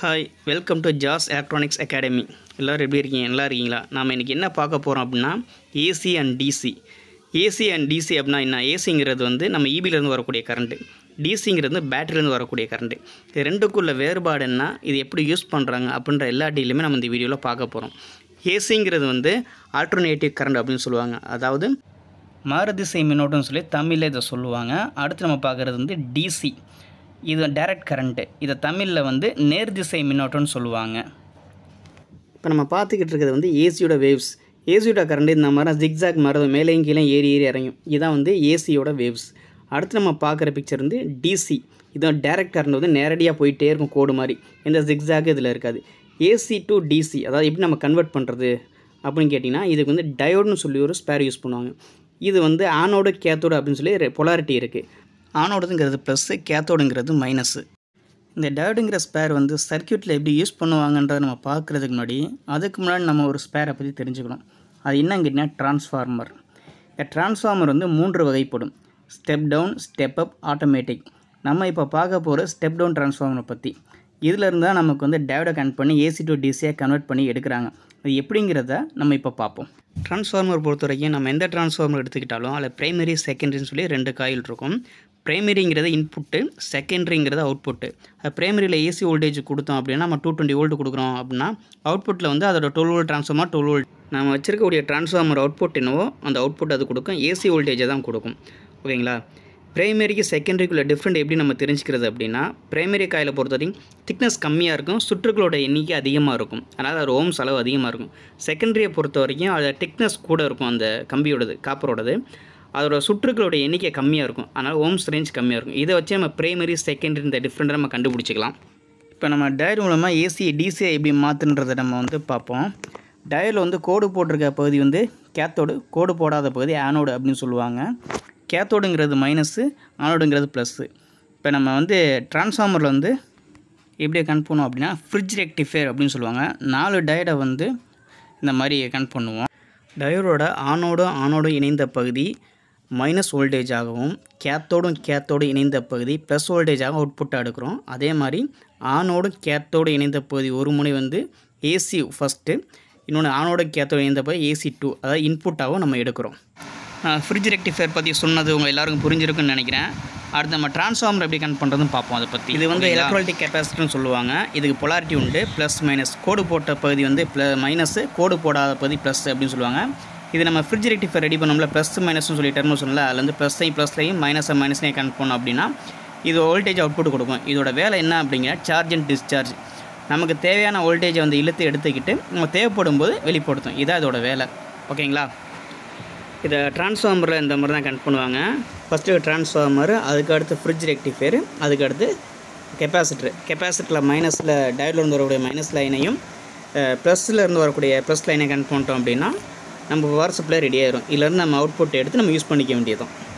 hi welcome to Jas electronics academy எல்லோரும் எப்படி இருக்கீங்க நல்லா இருக்கீங்களா நாம் இன்றைக்கி என்ன பார்க்க போகிறோம் அப்படின்னா AC and DC AC and DC அப்படின்னா என்ன ஏசிங்கிறது வந்து நம்ம இபிலேருந்து வரக்கூடிய கரண்ட்டு டிசிங்கிறது வந்து பேட்டரிலேருந்து வரக்கூடிய கரண்ட்டு இது ரெண்டுக்குள்ள வேறுபாடு என்ன இது எப்படி யூஸ் பண்ணுறாங்க அப்படின்ற எல்லா டீலையுமே நம்ம இந்த வீடியோவில் பார்க்க போகிறோம் ஏசிங்கிறது வந்து ஆல்டர்னேட்டிவ் கரண்ட் அப்படின்னு சொல்லுவாங்க அதாவது மாறுதிசை மின்னோட்டம்னு சொல்லி தமிழில் இதை சொல்லுவாங்க அடுத்து நம்ம பார்க்குறது வந்து டிசி இது டைரக்ட் கரண்ட்டு இதை தமிழில் வந்து நேர்திசை மின்னோட்டம்னு சொல்லுவாங்க இப்போ நம்ம பார்த்துக்கிட்டு இருக்கிறது வந்து ஏசியோட வேவ்ஸ் ஏசியோட கரண்ட் இந்த மாதிரி ஜிக்ஸாக் மாதிரி மேலேயும் கீழே ஏறி ஏறி இறங்கும் இதான் வந்து ஏசியோட வேவ்ஸ் அடுத்து நம்ம பார்க்குற பிக்சர் வந்து டிசி இதான் டைரக்ட் கரண்ட் வந்து நேரடியாக போயிட்டே இருக்கும் கோடு மாதிரி எந்த ஜிக்ஸாக் இதில் இருக்காது ஏசி டு டிசி அதாவது எப்படி நம்ம கன்வெர்ட் பண்ணுறது அப்படின்னு கேட்டிங்கன்னா இதுக்கு வந்து டயோடுன்னு சொல்லி ஒரு ஸ்பேர் யூஸ் பண்ணுவாங்க இது வந்து ஆனோடு கேத்தோடு அப்படின்னு சொல்லி பொலாரிட்டி இருக்குது ஆனோடுங்கிறது ப்ளஸ்ஸு கேத்தோடுங்கிறது மைனஸு இந்த டயோடுங்கிற ஸ்பேர் வந்து சர்க்கியூட்டில் எப்படி யூஸ் பண்ணுவாங்கன்றதை நம்ம பார்க்குறதுக்கு முன்னாடி அதுக்கு முன்னாடி நம்ம ஒரு ஸ்பேரை பற்றி தெரிஞ்சுக்கணும் அது என்னன்னு கேட்டிங்கன்னா டிரான்ஸ்ஃபார்மர் இந்த டிரான்ஸ்ஃபார்மர் வந்து மூன்று வகைப்படும் step down step up automatic நம்ம இப்போ பார்க்க போகிற ஸ்டெப் டவுன் டிரான்ஸ்ஃபார்மரை பற்றி இதில் இருந்தால் நமக்கு வந்து டயோடை கனெக்ட் பண்ணி ஏசி டு டிசியாக கன்வெர்ட் பண்ணி எடுக்கிறாங்க அது எப்படிங்கிறத நம்ம இப்போ பார்ப்போம் ட்ரான்ஸ்ஃபார்மர் பொறுத்த வரைக்கும் நம்ம எந்த ட்ரான்ஸ்ஃபார்மர் எடுத்துக்கிட்டாலும் அதில் பிரைமரி செகண்டரின்னு சொல்லி ரெண்டு காயில் இருக்கும் பிரைமரிங்கிறது இன்புட்டு செகண்டரிங்கிறது அவுட்புட்டு அது பிரைமரியில் ஏசி வோல்டேஜ் கொடுத்தோம் அப்படின்னா நம்ம டூ டுவெண்ட்டி வோல்ட் கொடுக்குறோம் அப்படின்னா அவுட்புட்டில் வந்து அதோட twelve volt transformer twelve volt நம்ம வச்சிருக்கக்கூடிய ட்ரான்ஸ்ஃபார்மர் அவுட்புட் என்னவோ அந்த அவுட்புட் அது கொடுக்கும் ஏசி வோல்டேஜை தான் கொடுக்கும் ஓகேங்களா பிரைமரிக்கு செகண்டரிக்குள்ள டிஃப்ரெண்ட் எப்படி நம்ம தெரிஞ்சுக்கிறது அப்படின்னா பிரைமரி காயில் பொறுத்த வரைக்கும் திக்னஸ் கம்மியாக இருக்கும் சுற்றுகளோட எண்ணிக்கை அதிகமாக இருக்கும் அதனால் அது ஓம்ஸ் அளவு அதிகமாக இருக்கும் செகண்டரியை பொறுத்த வரைக்கும் அதோட திக்னஸ் கூட இருக்கும் அந்த கம்பியோடது காப்பரோடது அதோட சுற்றுகளோட எண்ணிக்கை கம்மியாக இருக்கும் அதனால் ஓம்ஸ் ரேஞ்ச் கம்மியாக இருக்கும் இதை வச்சு நம்ம பிரைமரி செகண்டரி இந்த டிஃப்ரெண்ட்டை நம்ம கண்டுபிடிச்சிக்கலாம் இப்போ நம்ம டயர் மூலமாக ஏசி டிசியை எப்படி மாற்றுன்றதை நம்ம வந்து பார்ப்போம் டயரில் வந்து கோடு போட்டிருக்க பகுதி வந்து கேத்தோடு கோடு போடாத பகுதி ஆனோடு அப்படின்னு சொல்லுவாங்க கேத்தோடுங்கிறது மைனஸு ஆனோடுங்கிறது ப்ளஸ்ஸு இப்போ நம்ம வந்து டிரான்ஸ்ஃபார்மரில் வந்து எப்படி கனெக்ட் பண்ணுவோம் அப்படின்னா ஃப்ரிட்ஜ் ரெக்டிஃபையர் அப்படின்னு சொல்லுவாங்க நாலு டயடை வந்து இந்த மாதிரி கனெக்ட் பண்ணுவோம் டயோடோட ஆனோடும் ஆனோடும் இணைந்த பகுதி மைனஸ் வோல்டேஜ் ஆகவும் கேத்தோடும் கேத்தோடு இணைந்த பகுதி ப்ளஸ் வோல்டேஜாக அவுட்புட்டாக எடுக்கிறோம் அதே மாதிரி ஆனோடும் கேத்தோடு இணைந்த பகுதி ஒரு முனை வந்து ஏசி ஃபஸ்ட்டு இன்னொன்று ஆனோட கேத்தோடு இணைந்த பகுதி ஏசி டூ அதாவது இன்புட்டாகவும் நம்ம எடுக்கிறோம் ஃப்ரிட்ஜ் ரெக்டிஃபையர் பற்றி சொன்னது உங்கள் எல்லாருக்கும் புரிஞ்சிருக்குன்னு நினைக்கிறேன் அடுத்து நம்ம டிரான்ஸ்ஃபார்மர் எப்படி கனெக்ட் பண்ணுறதுன்னு பார்ப்போம் அதை பற்றி இது வந்து எலக்ட்ராலிட்டிக் கெப்பாசிட்டின்னு சொல்லுவாங்க இதுக்கு பொலாரிட்டி உண்டு ப்ளஸ் மைனஸ் கோடு போட்ட பகுதி வந்து ப்ள மைனஸு கோடு போடாத பகுதி ப்ளஸ் அப்படின்னு சொல்லுவாங்க இது நம்ம ஃப்ரிட்ஜ் ரெக்டிஃபையர் ரெடி பண்ணோம்ல ப்ளஸ் மைனஸ்னு சொல்லி டெர்மோ சொன்னல அதில் வந்து ப்ளஸ்ஸையும் ப்ளஸ்லையும் மைனஸை மைனஸ்லையும் கனெக்ட் பண்ணோம் அப்படின்னா இது வோல்டேஜ் அவுட்புட் கொடுக்கும் இதோட வேலை என்ன அப்படிங்கிற சார்ஜ் அண்ட் டிஸ்சார்ஜ் நமக்கு தேவையான வோல்டேஜை வந்து இழுத்து எடுத்துக்கிட்டு நம்ம தேவைப்படும் போது வெளிப்படுத்தும் இதான் இதோட வேலை ஓகேங்களா இதை டிரான்ஸ்ஃபார்மரில் இந்த மாதிரி தான் கனெக்ட் பண்ணுவாங்க ஃபஸ்ட்டு டிரான்ஸ்ஃபார்மர் அதுக்கு அடுத்து ஃப்ரிட்ஜ் ரெக்டிஃபையர் அதுக்கு அடுத்து கெப்பாசிட்டர் கெப்பாசிட்டரில் மைனஸில் டயர்லேருந்து வரக்கூடிய மைனஸ் லைனையும் ப்ளஸில் இருந்து வரக்கூடிய ப்ளஸ் லைனை கனெக்ட் பண்ணிட்டோம் அப்படின்னா நம்ம பவர் சப்ளை ரெடி ஆயிரும் இதுலேருந்து நம்ம அவுட்புட் எடுத்து நம்ம யூஸ் பண்ணிக்க வேண்டியதும்